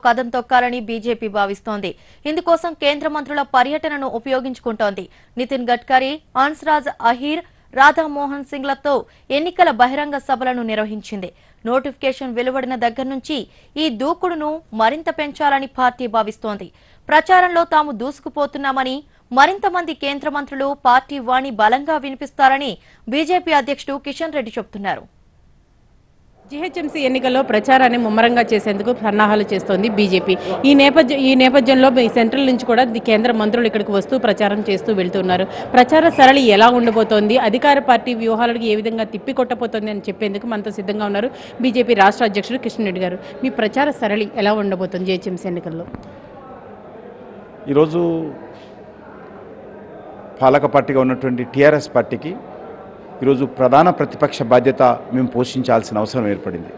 కదం తొక్కాలని బీజేపీ భావిస్తోంది ఇందుకోసం కేంద్ర మంత్రుల పర్యటనను ఉపయోగించుకుంటోంది నితిన్ గడ్కరీ హన్స్రాజ్ అహీర్ రాధామోహన్ సింగ్లతో ఎన్నికల బహిరంగ సభలను నిర్వహించింది నోటిఫికేషన్ వెలువడిన దగ్గర నుంచి ఈ దూకుడును మరింత పెంచాలని పార్టీ భావిస్తోంది ప్రచారంలో తాము దూసుకుపోతున్నామని మరింత మంది కేంద్ర మంత్రులు పార్టీ వాణి బలంగా వినిపిస్తారని బీజేపీ అధ్యక్షుడు కిషన్ రెడ్డి చెబుతున్నారు జీహెచ్ఎంసీ ఎన్నికల్లో ప్రచారాన్ని ముమ్మరంగా చేసేందుకు సన్నాహాలు చేస్తోంది బీజేపీ ఈ నేపథ్యం ఈ నేపథ్యంలో ఈ సెంట్రల్ నుంచి కూడా ది కేంద్ర మంత్రులు ఇక్కడికి వస్తూ ప్రచారం చేస్తూ వెళ్తున్నారు ప్రచార సరళి ఎలా ఉండబోతోంది అధికార పార్టీ వ్యూహాలకు ఏ విధంగా తిప్పికొట్టబోతోంది అని చెప్పేందుకు మనతో సిద్ధంగా ఉన్నారు బీజేపీ రాష్ట్ర అధ్యక్షుడు కిషన్ రెడ్డి గారు మీ ప్రచార సరళి ఎలా ఉండబోతోంది జీహెచ్ఎంసీ ఎన్నికల్లో ఈరోజు పాలక పార్టీగా ఉన్నటువంటి టీఆర్ఎస్ పార్టీకి ఈరోజు ప్రధాన ప్రతిపక్ష బాధ్యత మేము పోషించాల్సిన అవసరం ఏర్పడింది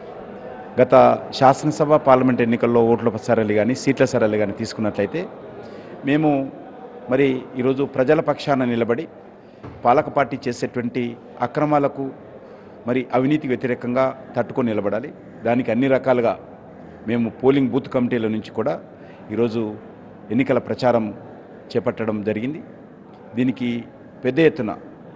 గత శాసనసభ పార్లమెంట్ ఎన్నికల్లో ఓట్ల సరళి కానీ సీట్ల సరళి కానీ తీసుకున్నట్లయితే మేము మరి ఈరోజు ప్రజల పక్షాన నిలబడి పాలక పార్టీ చేసేటువంటి అక్రమాలకు మరి అవినీతికి వ్యతిరేకంగా తట్టుకొని నిలబడాలి దానికి అన్ని రకాలుగా మేము పోలింగ్ బూత్ కమిటీల నుంచి కూడా ఈరోజు ఎన్నికల ప్రచారం చేపట్టడం జరిగింది దీనికి పెద్ద ఎత్తున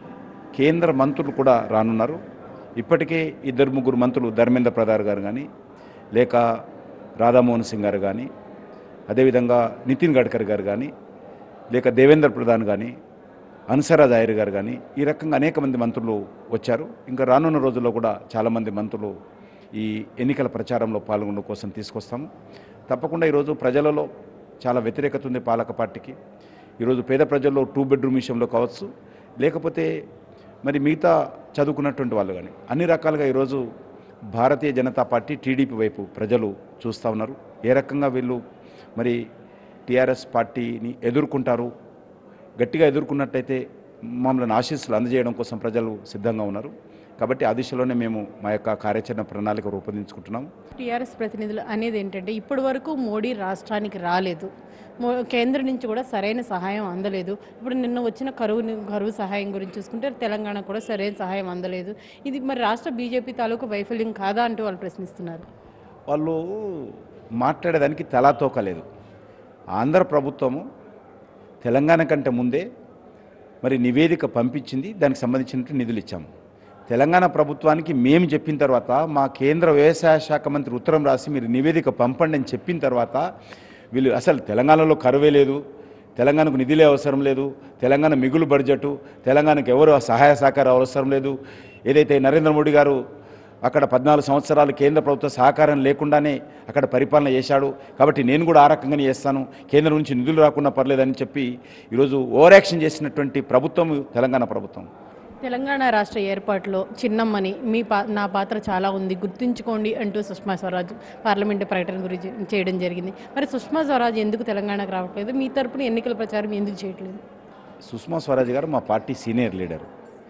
కేంద్ర మంత్రులు కూడా రానున్నారు ఇప్పటికే ఇద్దరు ముగ్గురు మంత్రులు ధర్మేంద్ర ప్రధాన్ గారు కానీ లేక రాధామోహన్ సింగ్ గారు కానీ అదేవిధంగా నితిన్ గడ్కరీ గారు కానీ లేక దేవేంద్ర ప్రధాన్ కానీ అన్సరాజ్ అయ్యర్ గారు కానీ ఈ రకంగా అనేక మంది మంత్రులు వచ్చారు ఇంకా రానున్న రోజుల్లో కూడా చాలామంది మంత్రులు ఈ ఎన్నికల ప్రచారంలో పాల్గొనడం కోసం తీసుకొస్తాము తప్పకుండా ఈరోజు ప్రజలలో చాలా వ్యతిరేకత ఉంది పాలక పార్టీకి ఈరోజు పేద ప్రజల్లో టూ బెడ్రూమ్ విషయంలో కావచ్చు లేకపోతే మరి మిగతా చదువుకున్నటువంటి వాళ్ళు కానీ అన్ని రకాలుగా ఈరోజు భారతీయ జనతా పార్టీ టీడీపీ వైపు ప్రజలు చూస్తూ ఉన్నారు ఏ రకంగా వీళ్ళు మరి టీఆర్ఎస్ పార్టీని ఎదుర్కొంటారు గట్టిగా ఎదుర్కొన్నట్టయితే మమ్మల్ని ఆశీస్సులు అందజేయడం కోసం ప్రజలు సిద్ధంగా ఉన్నారు కాబట్టి ఆ దిశలోనే మేము మా యొక్క కార్యాచరణ ప్రణాళిక రూపొందించుకుంటున్నాం టీఆర్ఎస్ ప్రతినిధులు అనేది ఏంటంటే ఇప్పటి వరకు మోడీ రాష్ట్రానికి రాలేదు మో- కేంద్రం నుంచి కూడా సరైన సహాయం అందలేదు ఇప్పుడు నిన్న వచ్చిన కరువు కరువు సహాయం గురించి చూసుకుంటే తెలంగాణ కూడా సరైన సహాయం అందలేదు ఇది మరి రాష్ట్ర బీజేపీ తాలూకు వైఫల్యం కాదా అంటూ వాళ్ళు ప్రశ్నిస్తున్నారు వాళ్ళు మాట్లాడేదానికి తలా తోకలేదు ఆంధ్ర ప్రభుత్వము తెలంగాణ కంటే ముందే మరి నివేదిక పంపించింది దానికి సంబంధించినట్టు నిధులు ఇచ్చాము తెలంగాణ ప్రభుత్వానికి మేము చెప్పిన తర్వాత మా కేంద్ర వ్యవసాయ శాఖ మంత్రి ఉత్తరం రాసి మీరు నివేదిక పంపండి అని చెప్పిన తర్వాత వీళ్ళు అసలు తెలంగాణలో కరువే లేదు తెలంగాణకు నిధులే అవసరం లేదు తెలంగాణ మిగులు బడ్జెట్ తెలంగాణకు ఎవరు సహాయ సహకారం అవసరం లేదు ఏదైతే నరేంద్ర మోడీ గారు అక్కడ పద్నాలుగు సంవత్సరాలు కేంద్ర ప్రభుత్వ సహకారం లేకుండానే అక్కడ పరిపాలన చేశాడు కాబట్టి నేను కూడా ఆ రకంగానే చేస్తాను కేంద్రం నుంచి నిధులు రాకుండా పర్లేదని చెప్పి ఈరోజు ఓవర్ యాక్షన్ చేసినటువంటి ప్రభుత్వం తెలంగాణ ప్రభుత్వం తెలంగాణ రాష్ట్ర ఏర్పాటులో చిన్నమ్మని మీ పా నా పాత్ర చాలా ఉంది గుర్తుంచుకోండి అంటూ సుష్మా స్వరాజ్ పార్లమెంటు ప్రకటన గురించి చేయడం జరిగింది మరి సుష్మా స్వరాజ్ ఎందుకు తెలంగాణకు రావట్లేదు మీ తరపున ఎన్నికల ప్రచారం ఎందుకు చేయట్లేదు సుష్మా స్వరాజ్ గారు మా పార్టీ సీనియర్ లీడర్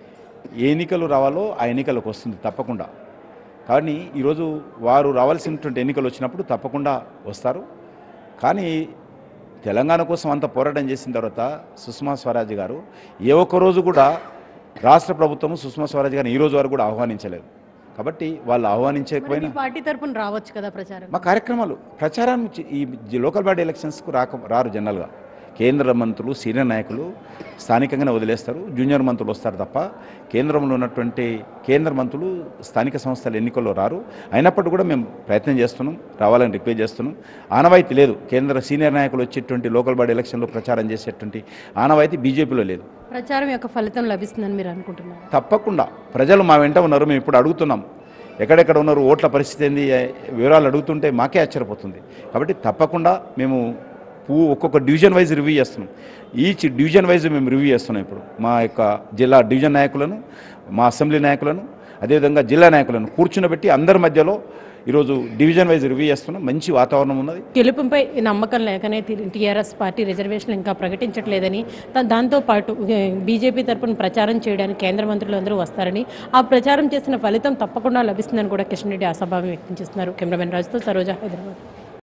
ఏ ఎన్నికలు రావాలో ఆ ఎన్నికలకు వస్తుంది తప్పకుండా కానీ ఈరోజు వారు రావాల్సినటువంటి ఎన్నికలు వచ్చినప్పుడు తప్పకుండా వస్తారు కానీ తెలంగాణ కోసం అంత పోరాటం చేసిన తర్వాత సుష్మా స్వరాజ్ గారు ఏ ఒక్క రోజు కూడా రాష్ట్ర ప్రభుత్వం సుష్మా స్వరాజ్ గారిని ఈ రోజు వరకు కూడా ఆహ్వానించలేదు కాబట్టి వాళ్ళు మరి ఆహ్వానించకపోయినా మీ పార్టీ తరపున రావచ్చు కదా ప్రచారం మా కార్యక్రమాలు ప్రచారం చి- ఈ జి- లోకల్ బాడీ ఎలక్షన్స్కు రాక రారు జనరల్గా కేంద్ర మంత్రులు సీనియర్ నాయకులు స్థానికంగానే వదిలేస్తారు జూనియర్ మంత్రులు వస్తారు తప్ప కేంద్రంలో ఉన్నటువంటి కేంద్ర మంత్రులు స్థానిక సంస్థల ఎన్నికల్లో రారు అయినప్పటికీ కూడా మేము ప్రయత్నం చేస్తున్నాం రావాలని రిక్వెస్ట్ చేస్తున్నాం ఆనవాయితీ లేదు కేంద్ర సీనియర్ నాయకులు వచ్చేటువంటి లోకల్ బాడీ ఎలక్షన్లో ప్రచారం చేసేటువంటి ఆనవాయితీ బీజేపీలో లేదు ప్రచారం యొక్క ఫలితం లభిస్తుందని మీరు అనుకుంటున్నారు తప్పకుండా ప్రజలు మా వెంట ఉన్నారు మేము ఇప్పుడు అడుగుతున్నాం ఎక్కడెక్కడ ఉన్నారు ఓట్ల పరిస్థితి ఏంది ఏ- వివరాలు అడుగుతుంటే మాకే ఆశ్చర్యపోతుంది కాబట్టి తప్పకుండా మేము పూ ఒక్కొక్క డివిజన్ వైజ్ రివ్యూ చేస్తున్నాం ఈచ్ డివిజన్ వైజ్ మేము రివ్యూ చేస్తున్నాం ఇప్పుడు మా యొక్క జిల్లా డివిజన్ నాయకులను మా అసెంబ్లీ నాయకులను అదేవిధంగా జిల్లా నాయకులను కూర్చునబెట్టి అందరి మధ్యలో ఈరోజు డివిజన్ వైజ్ రివ్యూ చేస్తున్నాం మంచి వాతావరణం ఉన్నది గెలుపుపై నమ్మకం లేకనే టీఆర్ఎస్ పార్టీ రిజర్వేషన్లు ఇంకా ప్రకటించట్లేదని దా- దాంతో పాటు ఏ, బీజేపీ తరపున ప్రచారం చేయడానికి కేంద్ర మంత్రులు అందరూ వస్తారని ఆ ప్రచారం చేసిన ఫలితం తప్పకుండా లభిస్తుందని కూడా కిషన్ రెడ్డి ఆశాభావం వ్యక్తం చేస్తున్నారు కెమెరామెన్ రాజుతో సరోజా హైదరాబాద్